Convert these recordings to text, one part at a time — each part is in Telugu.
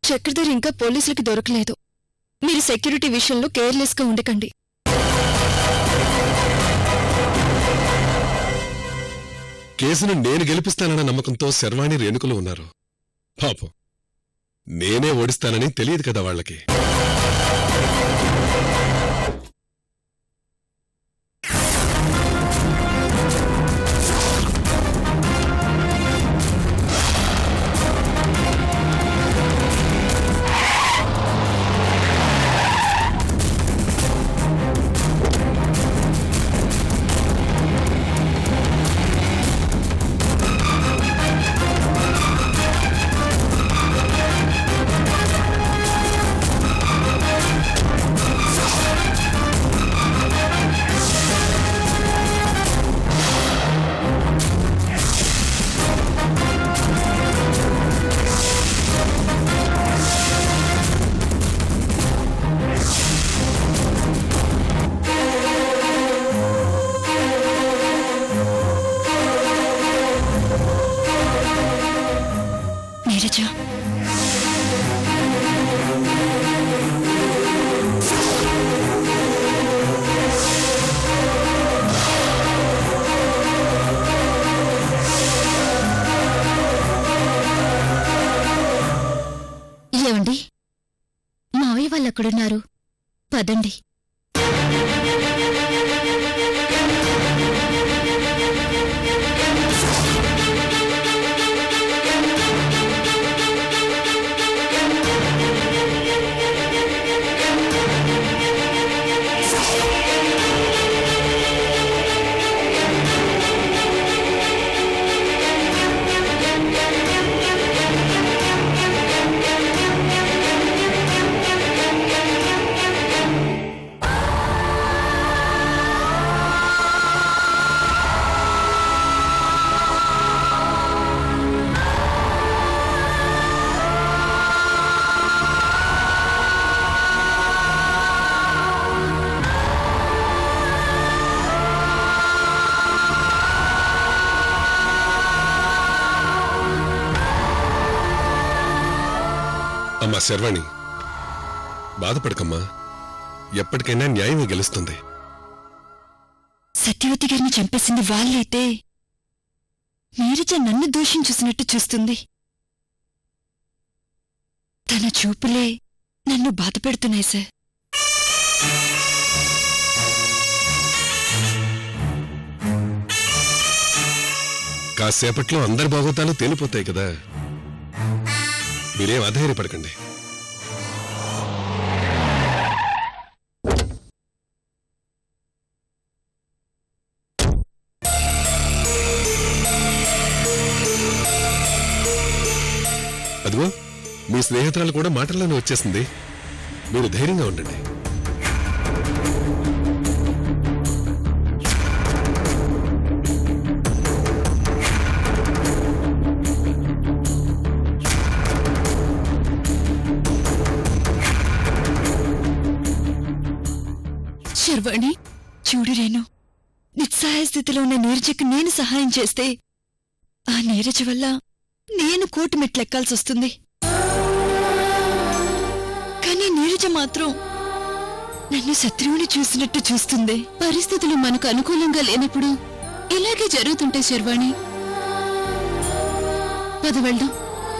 చక్రధర్ ఇంకా పోలీసులకి దొరకలేదు మీరు సెక్యూరిటీ విషయంలో కేర్లెస్ గా ఉండకండి కేసును నేను గెలిపిస్తానన్న నమ్మకంతో శర్వాణి రేణుకులు ఉన్నారు పాపం నేనే ఓడిస్తానని తెలియదు కదా వాళ్ళకి నీరజ ఏమండి మావయ్య వాళ్ళు అక్కడున్నారు పదండి అమ్మా శర్వాణి బాధపడకమ్మా ఎప్పటికైనా న్యాయమే గెలుస్తుంది సత్యవతి గారిని చంపేసింది వాళ్ళైతే నీరజ నన్ను దోషం చూసినట్టు చూస్తుంది తన చూపులే నన్ను బాధ పెడుతున్నాయి సార్ కాసేపట్లో అందరి బాగోతాలు తేలిపోతాయి కదా మీరేం అధైర్యపడకండి అదిగో మీ స్నేహితురాలు కూడా మాటల్లోనే వచ్చేసింది మీరు ధైర్యంగా ఉండండి శర్వాణి చూడు రేణు నిస్సహాయ స్థితిలో ఉన్న నీరజకు నేను సహాయం చేస్తే ఆ నీరజ వల్ల నేను కోటి మెట్లెక్కాల్సి వస్తుంది కానీ నీరజ మాత్రం నన్ను శత్రువుని చూసినట్టు చూస్తుంది పరిస్థితులు మనకు అనుకూలంగా లేనప్పుడు ఇలాగే జరుగుతుంటాయి శర్వాణి పద వెళ్దాం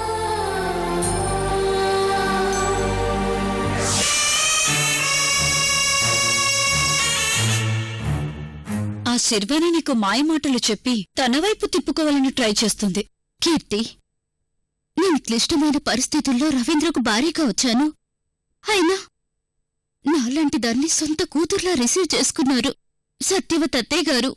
ఆ శర్వాణి నీకు మాయమాటలు చెప్పి తన వైపు తిప్పుకోవాలని ట్రై చేస్తుంది కీర్తి నేను క్లిష్టమైన పరిస్థితుల్లో రవీంద్రకు భారీగా వచ్చాను అయినా నాలాంటి దాన్ని సొంత కూతుర్లా రిసీవ్ చేసుకున్నారు సత్యవత అత్తయ్య గారు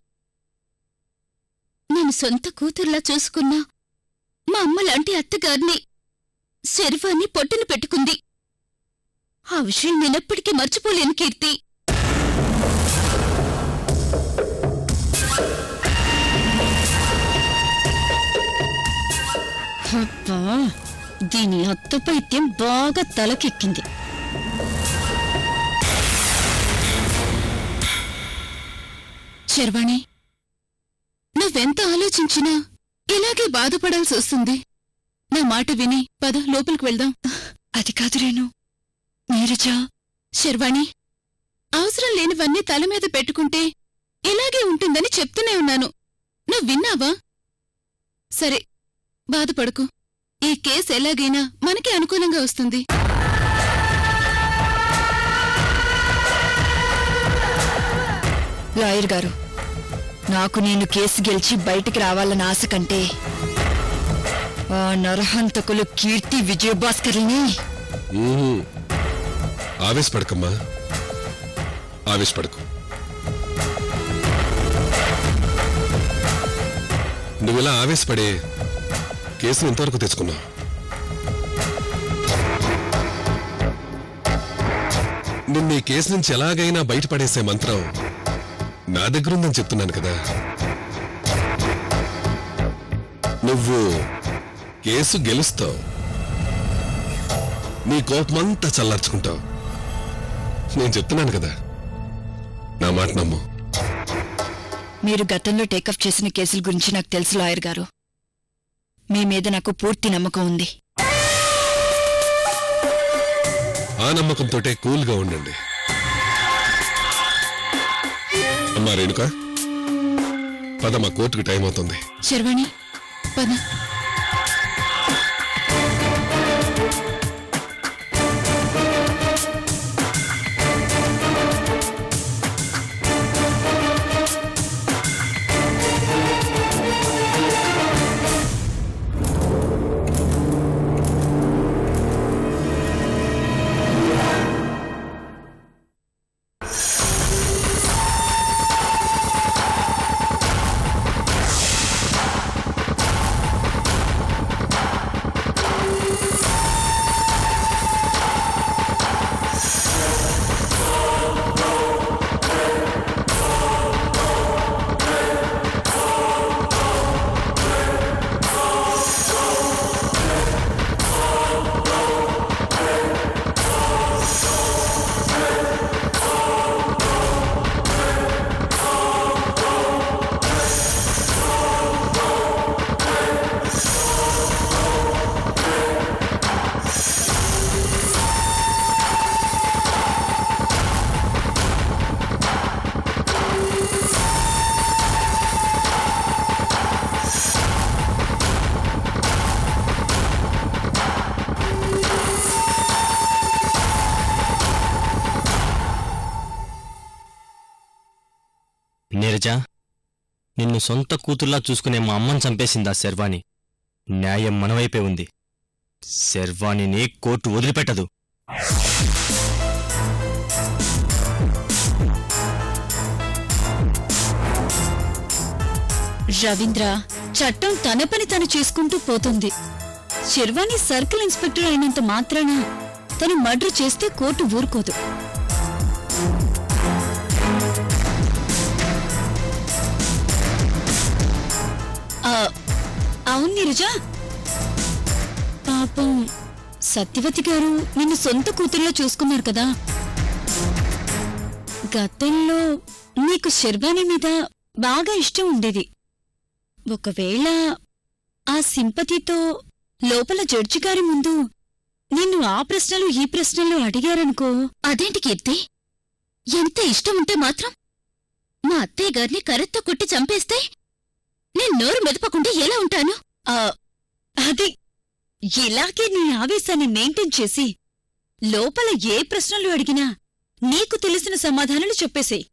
నేను సొంత కూతుర్లా చూసుకున్నా మా అమ్మ లాంటి అత్తగారిని శర్వాన్ని పొట్టను పెట్టుకుంది ఆ విషయం నేనెప్పటికీ మర్చిపోలేను కీర్తి అబ్బా దీని అత్త పైత్యం బాగా తలకెక్కింది శర్వాణి నువ్వెంత ఆలోచించినా ఇలాగే బాధపడాల్సి వస్తుంది నా మాట విని పద లోపలికి వెళ్దాం అది కాదు రేణు నీరజ శర్వాణి అవసరం లేనివన్నీ తల మీద పెట్టుకుంటే ఇలాగే ఉంటుందని చెప్తూనే ఉన్నాను నువ్వు విన్నావా సరే బాధపడకు ఈ కేసు ఎలాగైనా మనకి అనుకూలంగా వస్తుంది లాయర్ గారు నాకు నేను కేసు గెలిచి బయటికి రావాలన్న ఆశ కంటే ఆ నరహంతకులు కీర్తి విజయభాస్కర్ని ఊహు. ఆవేశపడకమ్మా ఆవేశపడకు నువ్విలా ఆవేశపడే కేసును ఇంతవరకు తెచ్చుకున్నావు నిన్న ఈ కేసు నుంచి ఎలాగైనా బయటపడేసే మంత్రం నా దగ్గరుందని చెప్తున్నాను కదా నువ్వు కేసు గెలుస్తావు నీ కోపమంతా చల్లార్చుకుంటావు నేను చెప్తున్నాను కదా నా మాట నమ్ము మీరు గతంలో టేకప్ చేసిన కేసుల గురించి నాకు తెలుసు లాయర్ గారు మీ మీద నాకు పూర్తి నమ్మకం ఉంది ఆ నమ్మకంతోటే కూల్గా ఉండండి అమ్మా రేణుక పద మా కోర్టుకు టైం అవుతుంది శర్వాణి పద నీరజ నిన్ను సొంత కూతుర్లా చూసుకునే మా అమ్మని చంపేసిందా శర్వాణి న్యాయం మనవైపే ఉంది శర్వాణిని కోర్టు వదిలిపెట్టదు రవీంద్ర చట్టం తన పని తను చేసుకుంటూ పోతుంది శర్వాణి సర్కిల్ ఇన్స్పెక్టర్ అయినంత మాత్రాన తను మర్డర్ చేస్తే కోర్టు ఊరుకోదు ఆ, అవును నీరజ పాపం సత్యవతి గారు నిన్ను సొంత కూతుర్లో చూసుకున్నారు కదా గతంలో నీకు శర్వాణి మీద బాగా ఇష్టం ఉండేది ఒకవేళ ఆ సింపతితో లోపల జడ్జి గారి ముందు నిన్ను ఆ ప్రశ్నలు ఈ ప్రశ్నలు అడిగారనుకో అదేంటి కీర్తి ఎంత ఇష్టం ఉంటే మాత్రం మా అత్తయ్య గారిని కరెత్తో కొట్టి చంపేస్తే నేను నోరు మెదపకుండా ఎలా ఉంటాను అది ఇలాగే నీ ఆవేశాన్ని మెయింటైన్ చేసి లోపల ఏ ప్రశ్నలు అడిగినా నీకు తెలిసిన సమాధానాలు చెప్పేసేయ్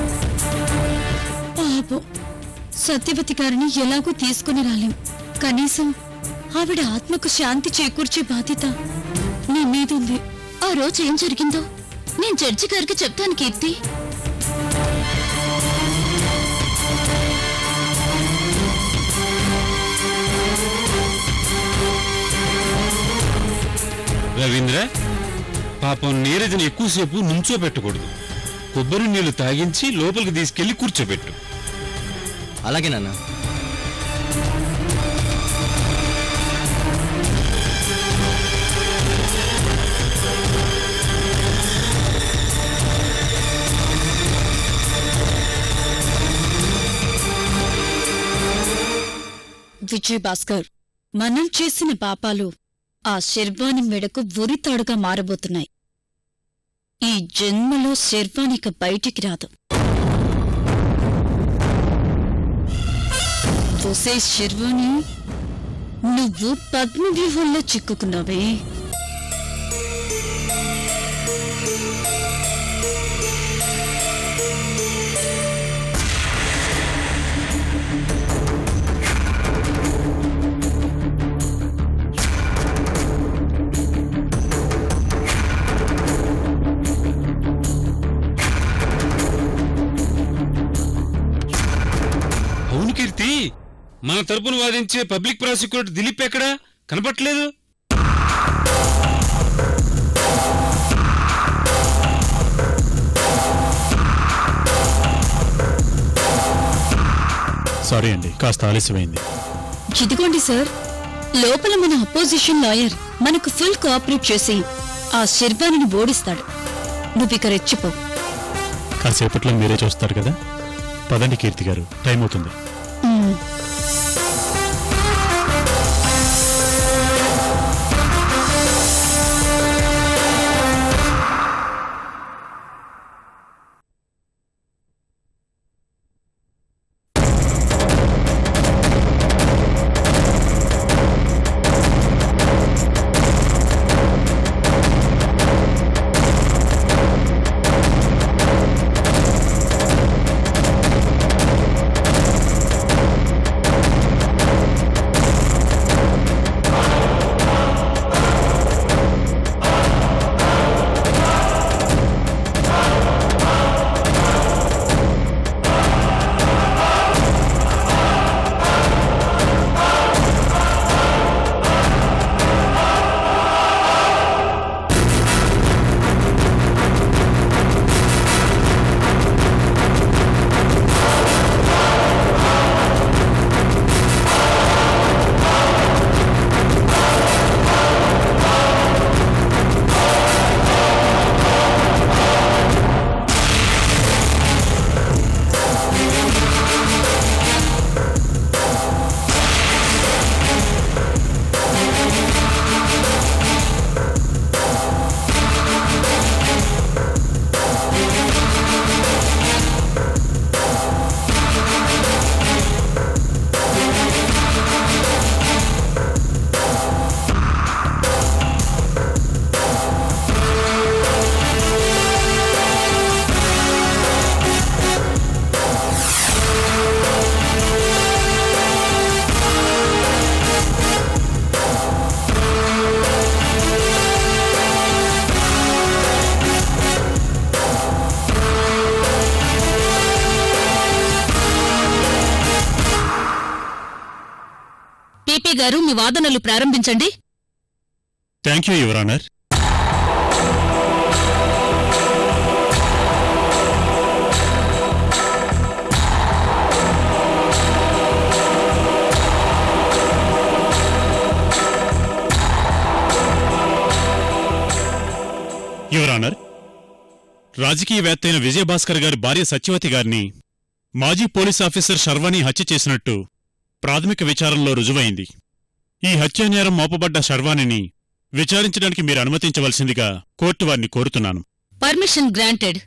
పాపం సత్యవతి గారిని ఎలాగూ తీసుకుని రాలేం కనీసం ఆవిడ ఆత్మకు శాంతి చేకూర్చే బాధ్యత నీ మీదుంది ఆ రోజు ఏం జరిగిందో నేను జడ్జి గారికి చెప్తాను కీర్తి రవీంద్ర పాపం నీరజని ఎక్కువసేపు నుంచోబెట్టకూడదు కొబ్బరి నీళ్లు తాగించి లోపలికి తీసుకెళ్లి కూర్చోబెట్టు అలాగే నాన్న విజయ్ భాస్కర్ మనం చేసిన పాపాలు ఆ శర్వాణి మెడకు ఉరితాడుగా మారబోతున్నాయి ఈ జన్మలో శర్వాణిక బయటికి రాదు ఒసే శర్వాణి నువ్వు పద్మవ్యూహంలో చిక్కుకున్నావే అవును కీర్తి మన తరపున వాదించే పబ్లిక్ ప్రాసిక్యూటర్ దిలీప్ ఎక్కడా కనపట్లేదు సారీ అండి కాస్త ఆలస్యమైంది ఇదిగోండి సార్ లోపల మన అపోజిషన్ లాయర్ మనకు ఫుల్ కోఆపరేట్ చేసి ఆ శర్వాణిని ఓడిస్తాడు నువ్విక రెచ్చిపో కాసేపట్లో మీరే చూస్తారు కదా పదండి కీర్తి గారు టైం అవుతుంది ఉమ్. పీపీ గారు మీ వాదనలు ప్రారంభించండి thank you your honour your honour రాజకీయవేత్త అయిన విజయభాస్కర్ గారి భార్య సత్యవతి గారిని మాజీ పోలీస్ ఆఫీసర్ శర్వాణి హత్య చేసినట్టు ప్రాథమిక విచారణలో రుజువైంది ఈ హత్యానేరం మోపబడ్డ శర్వాణిని విచారించడానికి మీరు అనుమతించవలసిందిగా కోర్టు వారిని కోరుతున్నాను పర్మిషన్ గ్రాంటెడ్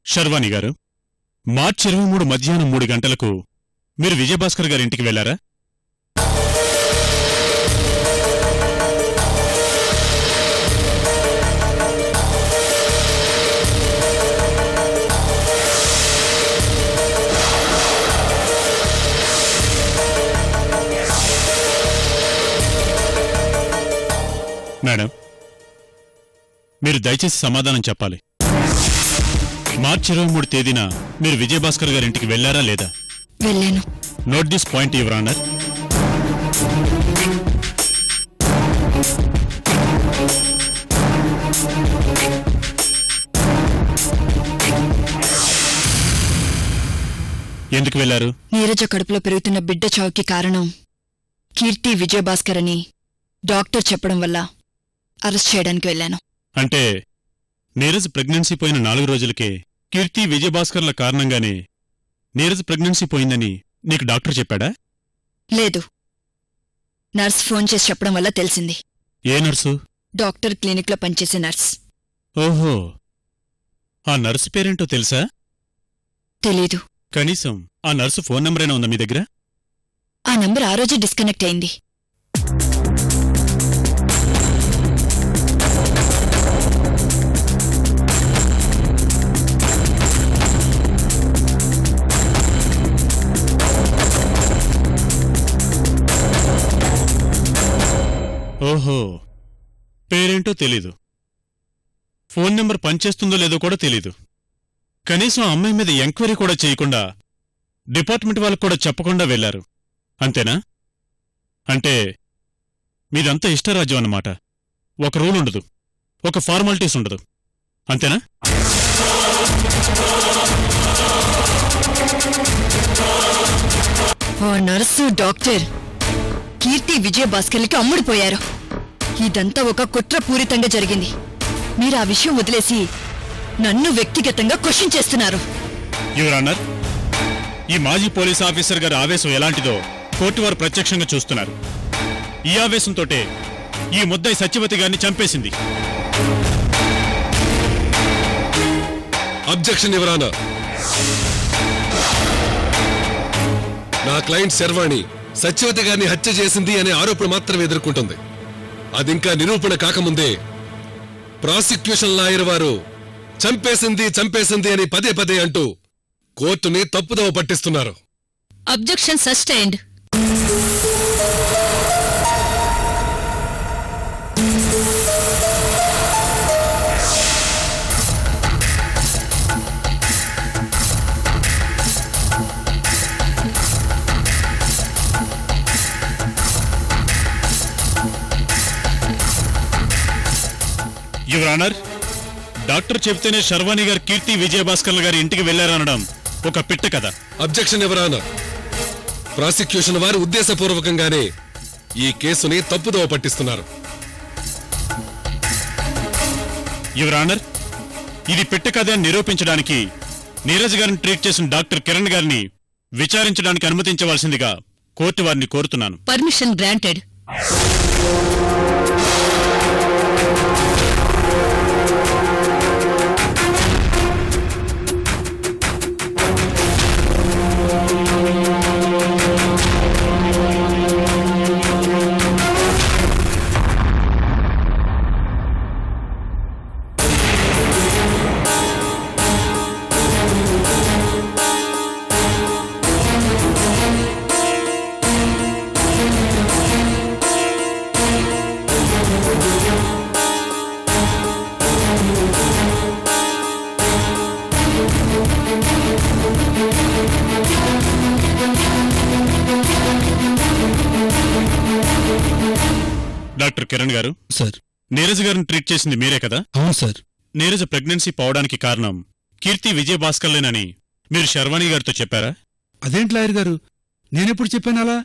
శర్వాణి గారు మార్చి ఇరవై మూడు మధ్యాహ్నం మూడు గంటలకు మీరు విజయభాస్కర్ గారి ఇంటికి వెళ్లారా మేడం మీరు దయచేసి సమాధానం చెప్పాలి మార్చి ఇరవై మూడు తేదీన మీరు విజయభాస్కర్ గారి ఇంటికి వెళ్లారా లేదా వెళ్ళాను note this point your honour ఎందుకు వెళ్లారు నీరజ కడుపులో పెరుగుతున్న బిడ్డ చావుకి కారణం కీర్తి విజయభాస్కర్ అని డాక్టర్ చెప్పడం వల్ల అరెస్ట్ చేయడానికి వెళ్ళాను అంటే నీరజ్ ప్రెగ్నెన్సీ పోయిన నాలుగు రోజులకే కీర్తి విజయభాస్కర్ల కారణంగానే నీరజ్ ప్రెగ్నెన్సీ పోయిందని నీకు డాక్టర్ చెప్పాడా లేదు నర్స్ ఫోన్ చేసి చెప్పడం వల్ల తెలిసింది ఏ నర్సు డాక్టర్ క్లినిక్లో పనిచేసే నర్స్ ఓహో ఆ నర్సు పేరేంటో తెలుసా తెలీదు కనీసం ఆ నర్సు ఫోన్ నెంబరైనా ఉందా మీ దగ్గర ఆ నంబర్ ఆ రోజే డిస్కనెక్ట్ అయింది ఓహో పేరేంటో తెలీదు ఫోన్ నెంబర్ పనిచేస్తుందో లేదో కూడా తెలీదు కనీసం ఆ అమ్మాయి మీద ఎంక్వైరీ కూడా చేయకుండా డిపార్ట్మెంట్ వాళ్ళకు కూడా చెప్పకుండా వెళ్లారు అంతేనా అంటే మీదంతా ఇష్టరాజ్యం అన్నమాట ఒక రూల్ ఉండదు ఒక ఫార్మాలిటీస్ ఉండదు అంతేనా ఆ నర్సు డాక్టర్ కీర్తి విజయభాస్కర్లకి అమ్ముడిపోయారు ఇదంతా ఒక కుట్రపూరితంగా జరిగింది మీరు ఆ విషయం వదిలేసి నన్ను వ్యక్తిగతంగా క్వశ్చన్ చేస్తున్నారు యువర్ ఆనర్ ఈ మాజీ పోలీస్ ఆఫీసర్ గారి ఆవేశం ఎలాంటిదో కోర్టు వారు ప్రత్యక్షంగా చూస్తున్నారు ఈ ఆవేశంతోటే ఈ ముద్దాయి సత్యవతి గారిని చంపేసింది అబ్జెక్షన్ ఎవరానా నా క్లయింట్ శర్వాణి సత్యవతి గారిని హత్య చేసింది అనే ఆరోపణ మాత్రమే ఎదుర్కొంటుంది అదింకా నిరూపణ కాకముందే ప్రాసిక్యూషన్ లాయర్ వారు చంపేసింది చంపేసింది అని పదే పదే అంటూ కోర్టుని తప్పుదోవ పట్టిస్తున్నారు objection sustained your honour doctor చెప్తేనే శర్వాణి గారు కీర్తి విజయభాస్కర్ల గారి ఇంటికి వెళ్లారనడం ఒక పిట్ట కథ అబ్జెక్షన్ ఎవరానా ప్రాసిక్యూషన్ వారు ఉద్దేశపూర్వకంగానే ఈ కేసుని తప్పుదోవ పట్టిస్తున్నారు యువర్ ఆనర్ ఇది పిట్ట కథ అని నిరూపించడానికి నీరజ్ గారిని ట్రీట్ చేసిన డాక్టర్ కిరణ్ గారిని విచారించడానికి అనుమతించవలసిందిగా కోర్టు వారిని కోరుతున్నాను పర్మిషన్ గ్రాంటెడ్ డాక్టర్ కిరణ్ గారు సార్ నీరజ్ గారిని ట్రీట్ చేసింది మీరే కదా అవును సార్ నీరజ్ ప్రెగ్నెన్సీ పోవడానికి కారణం కీర్తి విజయభాస్కర్లేనని మీరు శర్వాణి గారితో చెప్పారా అదేంటి లాయర్ గారు నేనెప్పుడు చెప్పాను అలా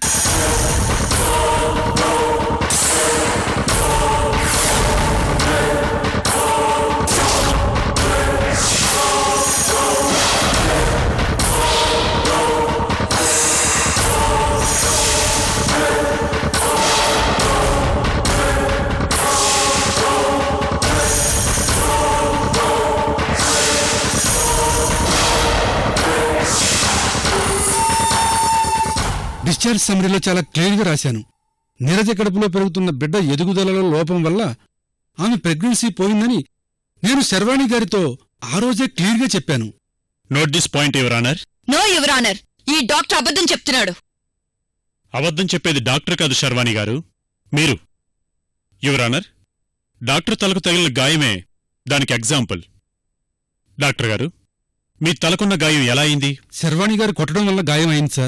డిశ్చార్జ్ సమరీలో చాలా క్లియర్గా రాశాను నీరజ కడుపులో పెరుగుతున్న బిడ్డ ఎదుగుదలలో లోపం వల్ల ఆమె ప్రెగ్నెన్సీ పోయిందని నేను శర్వాణి గారితో ఆ రోజే క్లియర్గా చెప్పాను note this point your honour no your honour ఈ డాక్టర్ అబద్ధం చెప్తున్నాడు అబద్ధం చెప్పేది డాక్టర్ కాదు శర్వాణి గారు మీరు యువర్ ఆనర్ డాక్టర్ తలకు తగిలిన గాయమే దానికి ఎగ్జాంపుల్ డాక్టర్ గారు మీ తలకున్న గాయం ఎలా అయింది శర్వాణి గారు కొట్టడం వల్ల గాయం అయింది sir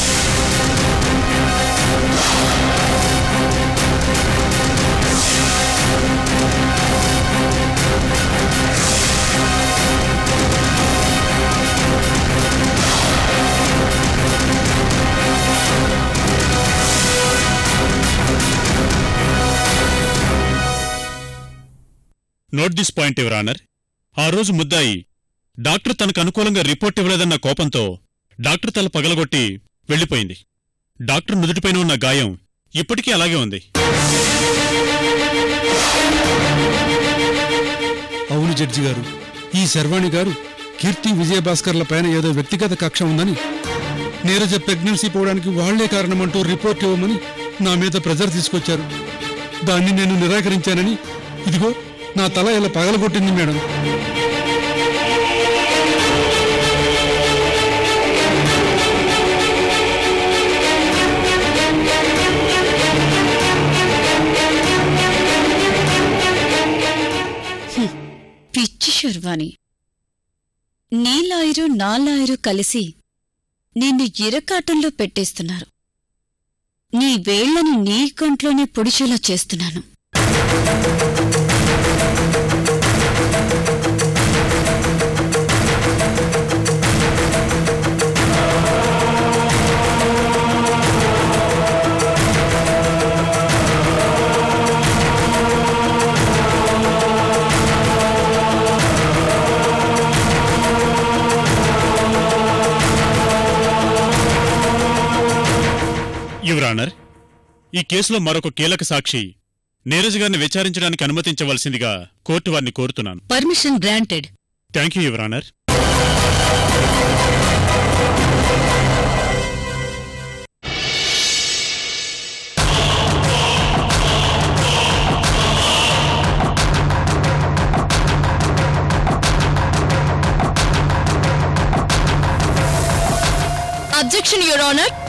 note this point your honour ఆ రోజు ముద్దాయి డాక్టర్ తనకు అనుకూలంగా రిపోర్ట్ ఇవ్వలేదన్న కోపంతో డాక్టర్ తల పగలగొట్టి వెళ్ళిపోయింది డాక్టర్ నుదుటిపైన ఉన్న గాయం ఇప్పటికీ అలాగే ఉంది అవును జడ్జి గారు ఈ శర్వాణి గారు కీర్తి విజయభాస్కర్ల పైన ఏదో వ్యక్తిగత కక్ష ఉందని నీరజ ప్రెగ్నెన్సీ పోవడానికి వాళ్లే కారణమంటూ రిపోర్ట్ ఇవ్వమని నా మీద ప్రెజర్ తీసుకొచ్చారు దాన్ని నేను నిరాకరించానని ఇదిగో నా తల ఇలా పగలగొట్టింది మేడం పిచ్చి శర్వాణి నీ లాయరు నా లాయరు కలిసి నిన్ను ఇరకాటంలో పెట్టేస్తున్నారు నీ వేళ్లను నీ కొంట్లోనే పొడిచేలా చేస్తున్నాను యువర్ ఆనర్ ఈ కేసులో మరొక కీలక సాక్షి నీరజ్ గారిని విచారించడానికి అనుమతించవలసిందిగా కోర్టు వారిని కోరుతున్నాను permission granted thank you your honour objection your honour